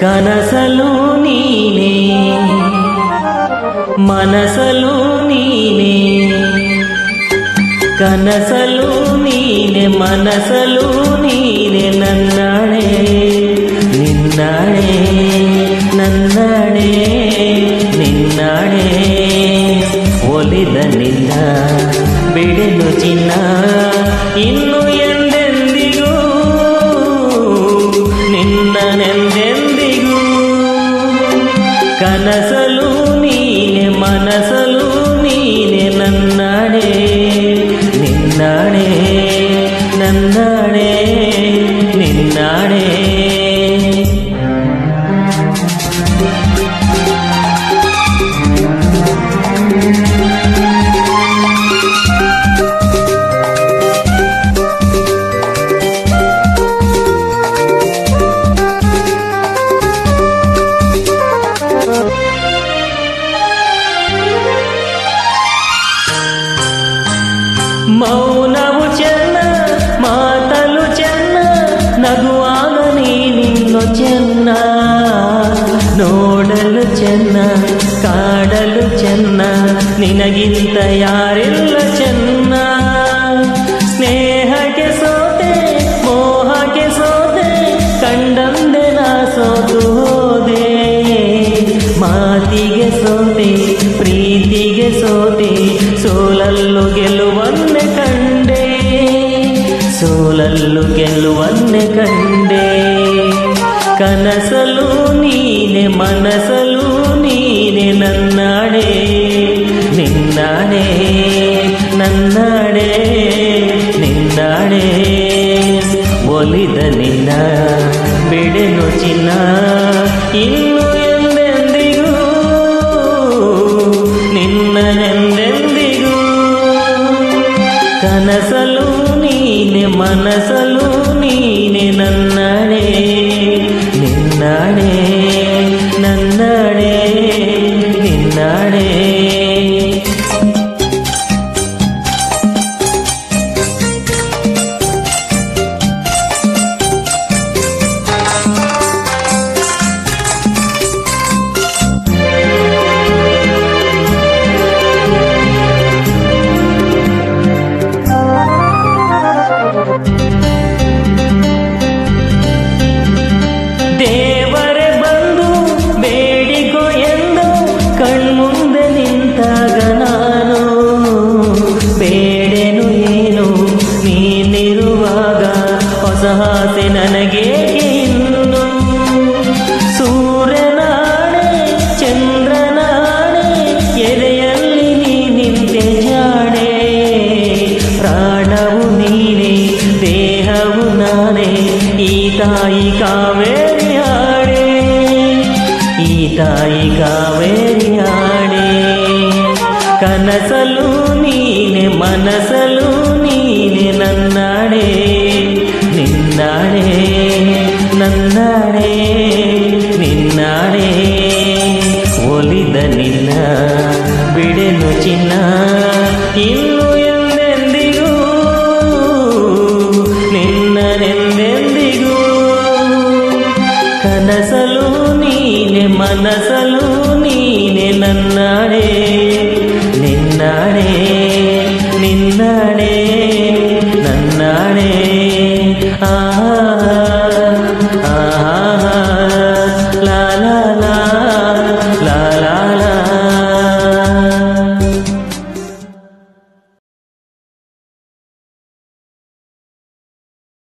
ಕನಸಲು ನೀನೇ ಮನಸಲು ನೀನೇ ಕನಸಲು ನೀನೆ ಮನಸಲು ನೀನೆ ನನ್ನಾಣೆ ನಿನ್ನಾಣೆ ನನ್ನಾಣೆ ನಿನ್ನಾಣೆ ಒಲಿದ ನಿನ್ನ ಬಿಡೆನು ಚಿನ್ನ ಇನ್ನು ಎಂದೆಂದಿಗೂ ನಿನ್ನನೆಂದೆಂದಿಗೂ ಕನಸಲು ನೀನೆ ಮನಸಲು ನೀನೆ ನನ್ನಾಣೆ ನಿನ್ನಾಣೆ ನನ್ನಾಣೆ ನಿನ್ನಾಣೆ ಮೌನವು ಚೆನ್ನ ಮಾತಲು ಚೆನ್ನ ನಗುವಾಗ ನೀನಿನ್ನು ಚೆನ್ನ ನೋಡಲು ಚೆನ್ನ ಕಾಡಲು ಚೆನ್ನ ನಿನಗಿಂತ ಯಾರಿಲ್ಲ ಚೆನ್ನ ಸ್ನೇಹಕ್ಕೆ ಸೋತೆ ಮೋಹಕ್ಕೆ ಸೋತೆ ಕಂಡಂದೆ ನಾ ಸೋತು ಹೋದೆ ಮಾತಿಗೆ ಸೋತೆ ಪ್ರೀತಿಗೆ ಸೋತೆ ಸೋಲಲ್ಲು ಗೆಲುವನ್ನೆ ಕಂಡೆ ಸೋಲಲ್ಲು ಗೆಲುವನ್ನೆ ಕಂಡೆ ಕನಸಲು ನೀನೆ ಮನಸಲು ನೀನೆ ನನ್ನಾಡೆ ನಿನ್ನಾಡೆ ನನ್ನಾಡೆ ನಿನ್ನಾಡೆ ಒಲಿದ ನಿನ್ನ ಬಿಡೆನು ಚಿನ್ನ ಇನ್ನು ಎಂದೆಂದಿಗೂ ನಿನ್ನನೆಂದೆಂದಿಗೂ ಕನಸಲು ನೀನೆ ಮನಸಲು ನೀನೆ ನನ್ನಡೆ ನಿನ್ನಡೆ ನನ್ನಡೆ ನಿನ್ನಡೆ ದೇವರೇ ಬಂದು ಬೇಡಿಕೊ ಎಂದು ಕಣ್ಮುಂದೆ ನಿಂತಾಗ ನಾನು ಬೇಡೆನು ಏನು ನೀನಿರುವಾಗ ಹೊಸ ಆಸೆ ನನಗೆ ಇನ್ನು ಸೂರ್ಯನಾಣೆ ಚಂದ್ರನಾಣೆ ಎದೆಯಲ್ಲಿ ನೀ ನಿಂತೆ ಜಾಣೆ ಪ್ರಾಣವು ನೀನೆ ದೇಹವು ನಾನೇ ಈ ತಾಯಿ ಕಾವೇರಿ ಹಾಡೆ ಈ ತಾಯಿ ಕಾವೇರಿ ಹಾಡೆ ಕನಸಲು ನೀನೆ ಮನಸಲು ನೀನೆ ನನ್ನಾಡೆ ನಿನ್ನಾಡೆ ನನ್ನಾಡೆ ನಿನ್ನಾಡೆ ಒಲಿದ ನಿನ್ನ ಬಿಡೆನು ಚಿನ್ನ ಇನ್ನು ಎಂದೆಂದಿಗೂ ನಿನ್ನನೆಂದೆಂದಿಗೂ ಕನಸಲು ನೀನೆ ಮನಸಲು